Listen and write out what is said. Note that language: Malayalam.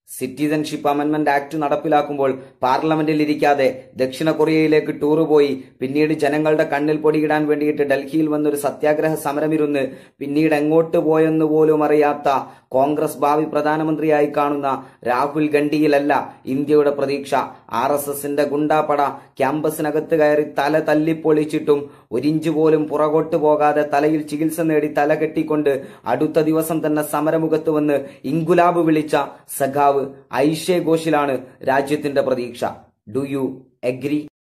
സിറ്റിസൺഷിപ്പ് അമെന്റ്മെന്റ് ആക്ട് നടപ്പിലാക്കുമ്പോൾ പാർലമെന്റിൽ ഇരിക്കാതെ ദക്ഷിണ കൊറിയയിലേക്ക് ടൂറ് പോയി പിന്നീട് ജനങ്ങളുടെ കണ്ണിൽ പൊടിയിടാൻ വേണ്ടിയിട്ട് ഡൽഹിയിൽ വന്നൊരു സത്യാഗ്രഹ സമരമിരുന്ന് പിന്നീട് എങ്ങോട്ട് പോയെന്ന് പോലും അറിയാത്ത കോൺഗ്രസ് ഭാവി പ്രധാനമന്ത്രിയായി കാണുന്ന രാഹുൽ ഗണ്ഡിയിലല്ല ഇന്ത്യയുടെ പ്രതീക്ഷ ആർ എസ് എസിന്റെ ഗുണ്ടാപ്പട ക്യാമ്പസിനകത്ത് കയറി തല തല്ലിപ്പൊളിച്ചിട്ടും ഒരിഞ്ച് പോലും പുറകോട്ട് പോകാതെ തലയിൽ ചികിത്സ നേടി തല കെട്ടിക്കൊണ്ട് അടുത്ത ദിവസം തന്നെ സമരമുഖത്ത് വന്ന് ഇൻകുലാബ് വിളിച്ച സഖാവ് ഐഷെ ഘോഷിലാണ് രാജ്യത്തിന്റെ പ്രതീക്ഷ ഡു യു എഗ്രി